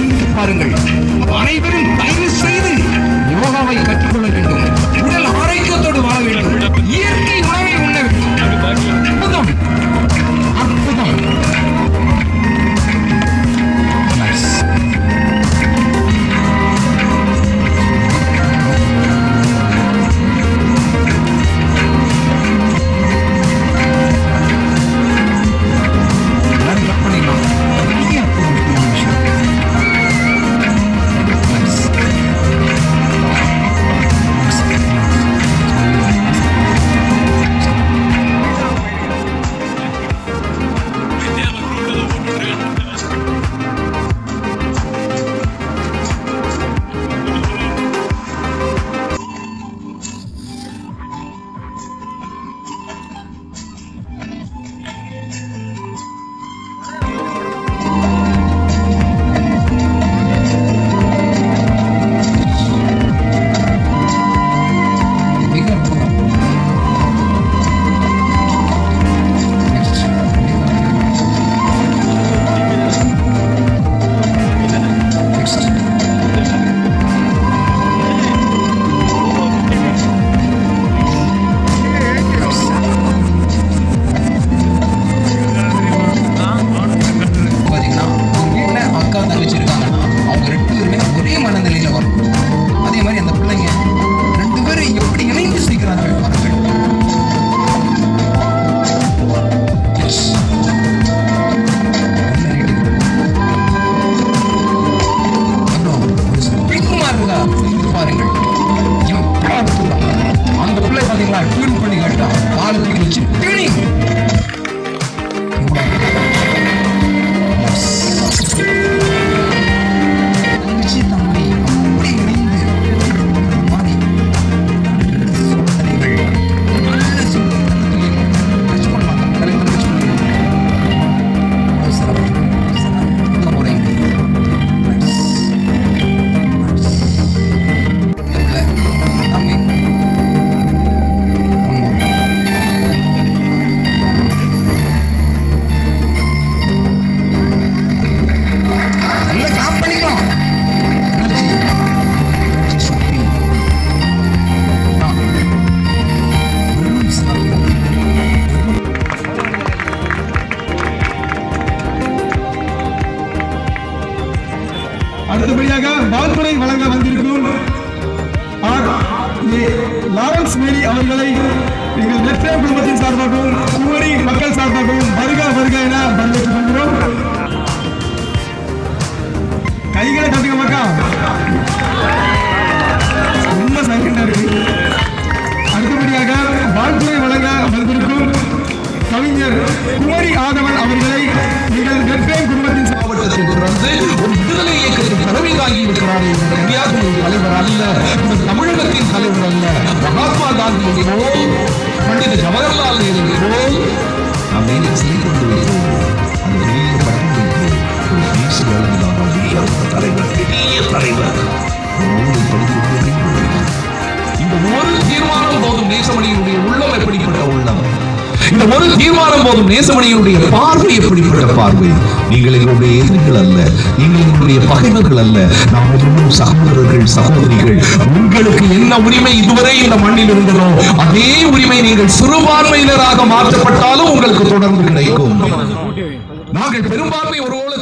சிந்தித்து பாருங்கள் அனைவரும் தயவு செய்து யோகாவை கற்றுக்கொள்ள வேண்டும் உடல் ஆரோக்கியத்தோடு வாழ வேண்டும் இயற்கை உணவை உண்ண வேண்டும் அற்புதம் அற்புதம் Nice. எல்லாரும் clap பண்ணிடலாம். பெரிய அற்புதம், பெரிய விஷயம். Nice. மிக அற்புதம் Next. Next. பாத்தீங்கன்னா ஒரு வீட்டுல அக்கா தங்கச்சி இருக்காங்கன்னா அவங்க ரெண்டு பேருமே ஒரே மனநிலையில வரணும் அதே மாதிரி அந்த பிள்ளைங்க ரெண்டு பேரும் எப்படி இணைந்து செய்கிறார்கள் பாருங்கள் Yes. Very good. அப்புறம் ஒரு ஸ்பிரிங்குமா இருக்கா சிந்தித்து பாருங்கள் எவ்வளவு அற்புதம். அந்த பிள்ளை பாத்தீங்களா டியூன் பண்ணி காட்டா காலை தூக்கி வச்சு டியூனிங் தங்கச்சி தம்பி அப்படி இணைந்து ஒரு மாதிரி நல்ல சோதனைகள், நல்ல சோதனை, நல்ல தொழில். touch பண்ணலாம். தலைவர் touch பண்ணிடுங்க. அவ்வளவு சிறப்பு. சிறந்த முறையில். Nice. Nice. இல்ல, தம்பி. One more. நல்ல கிளாப் பண்ணிக்கலாம் எனர்ஜி எனர்ஜி சுற்றி வெறும் சிறப்பு அடுத்தபடியாக வாழ்த்துறை வழங்க வந்திருக்கும் ஆர். ஏ. லாரன்ஸ் மேரி அவர்களை எங்கள் லெப்டினன்ட் குடும்பத்தின் சார்பாகவும் குமரி மக்கள் சார்பாகவும் வருக வருக என வரவேற்றுக் கொள்கிறோம் கைகளை தட்டுங்க மக்கா ரொம்ப சைலண்டா இருக்கு அடுத்தபடியாக வாழ்த்துறை வழங்க வந்திருக்கும் கவிஞர் குமரி ஆதவன் அவர்களை எங்கள் லெப்டினன்ட் குடும்பத்தின் சார்பாக மாவட்டத்தில் பிறந்து ஒரு விடுதலை இயக்கத்தின் தலைவராகி இருக்கிறார் இவர் இந்தியாவின் தலைவர் அல்ல இவர் தமிழகத்தின் தலைவர் அல்ல மகாத்மா காந்தி போல் பண்டித ஜவஹர்லால் நேரு போல் நாம் மேலே சிலை கொண்டு வைக்கிறோம் அந்த பெரிய பட்டம் ஒரு பேசு வழங்கினாமல் பெரிய தலைவர் பெரிய தலைவர் ஒரு நூலை படித்து கொண்டிருக்கிறோம். இந்த ஒரு தீர்மானம் போதும் நேசமணியினுடைய உள்ளம் எப்படிப்பட்ட உள்ளம் இந்த ஒரு தீர்மானம் போதும் நேசமணியினுடைய பார்வை எப்படிப்பட்ட பார்வை நீங்கள் எங்களுடைய எதிரிகள் அல்ல நீங்கள் எங்களுடைய பகைவர்கள் அல்ல நாம் எல்லோரும் சகோதரர்கள் சகோதரிகள் உங்களுக்கு என்ன உரிமை இதுவரை இந்த மண்ணில் இருந்ததோ அதே உரிமை நீங்கள் சிறுபான்மையினராக மாற்றப்பட்டாலும் உங்களுக்கு தொடர்ந்து கிடைக்கும் நாங்கள் பெரும்பான்மை ஒருவோடு